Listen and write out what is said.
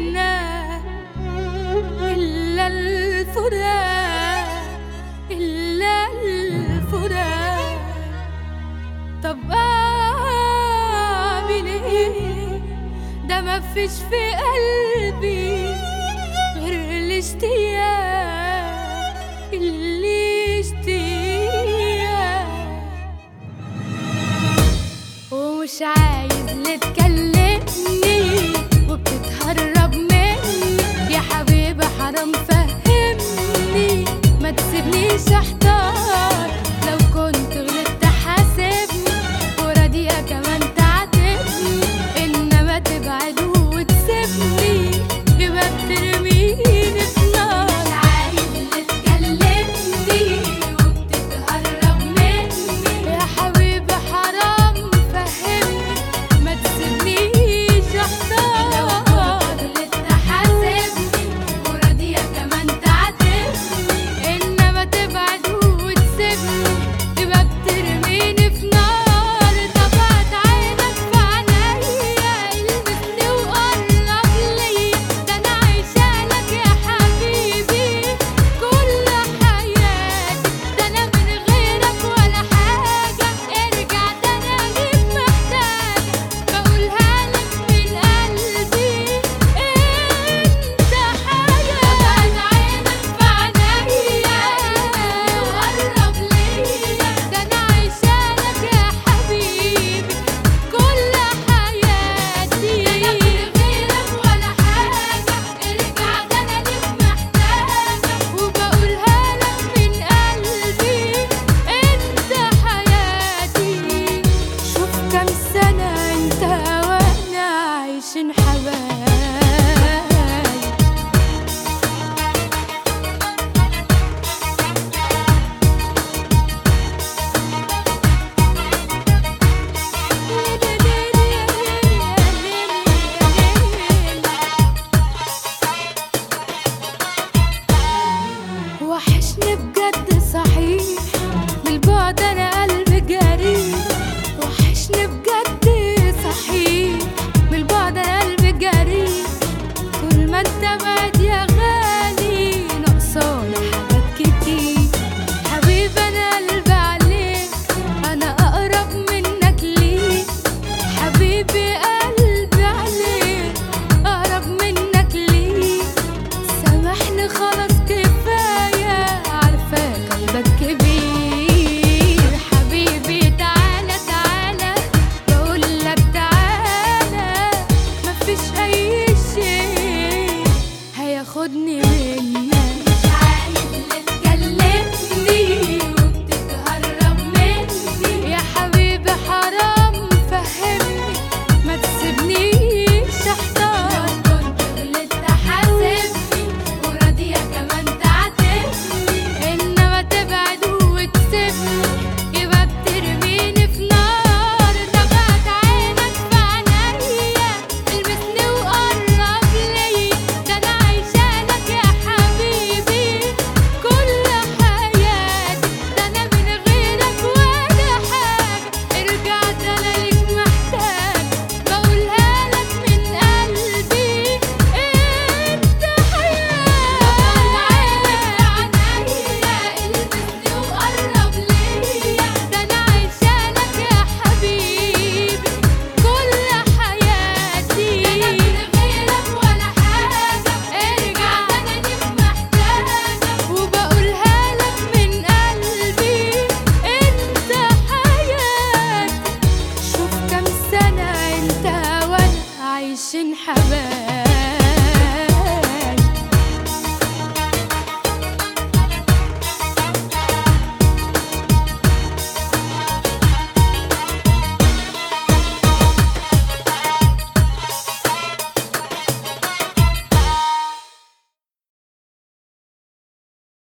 بينا إلا الفراق إلا الفراق طب أعمل إيه ده مفيش في قلبي غير الاشتياق اللي اشتياق ومش عايز اللي تكلمني وبتتهرب مني يا حبيبي حرام فهمني ما تسيبنيش احتار لو كنت غلطت حاسبني وراضية كمان تعاتبني انما تبعد وتسيبني يبقى بترميني في نار مش عايز اللي تكلمني وبتتهرب مني يا حبيبي حرام فهمني ما تسيبنيش احتار لو كنت حاسبني وراضية كمان تعاتبني انما تبعد وتسيبني يبقى بترميني في نار طبعت عينك في عينيا المسني وقرب ليا ده انا عايشالك يا حبيبي كل حياتي ده انا من غيرك ولا حاجة ارجع ده انا ليك محتاجة بقولها لك من قلبي انت حياتي طبعت عينك في عينيا وقرب ليا ده انا عايشالك يا حبيبي كل حياتي ده انا من غيرك ولا حاجة ارجع ده انا ليك محتاجة وبقولها لك من قلبي انت حياتي شوف كم سنة انت وانا عايشين حبايب وحشني بجد صحيح بالبعد انا قلبي جريح وحشني بجد صحيح بالبعد انا قلبي جريح طول ما انت بعد يا غالي ناقصاني حاجات كتير حبيبي انا قلبي عليك انا اقرب منك ليك حبيبي قلبي عليك اقرب منك ليك سامحني خلاص كفاية عارفة قلبك كبير حبيبي تعالى تعالى بقولك تعالى مفيش أي شيء هياخدني منك مش عايز اللي تكلمني وبتتهرب مني يا حبيبي حرام فهمني ما تسيبنيش احتار لو كنت غلطت حاسبني وراضية كمان تعاتبني انما تبعد وتسيبني يبقى بترميني في نار طبعت عينك في عينيا المسني وقرب ليا ده انا عايشالك يا حبيبي كل حياتي ده انا من غيرك ولا حاجة ارجع ده انا ليك محتاج بقولها لك من قلبي انت حياتي المسني وقرب ليا ده انا عايشالك يا حبيبي كل حياتي ده انا من غيرك ولا حاجة ارجع ده انا ليك محتاجة وبقولها لك من قلبي انت حياتي شوف كم سنة انت وانا عايشين حبايب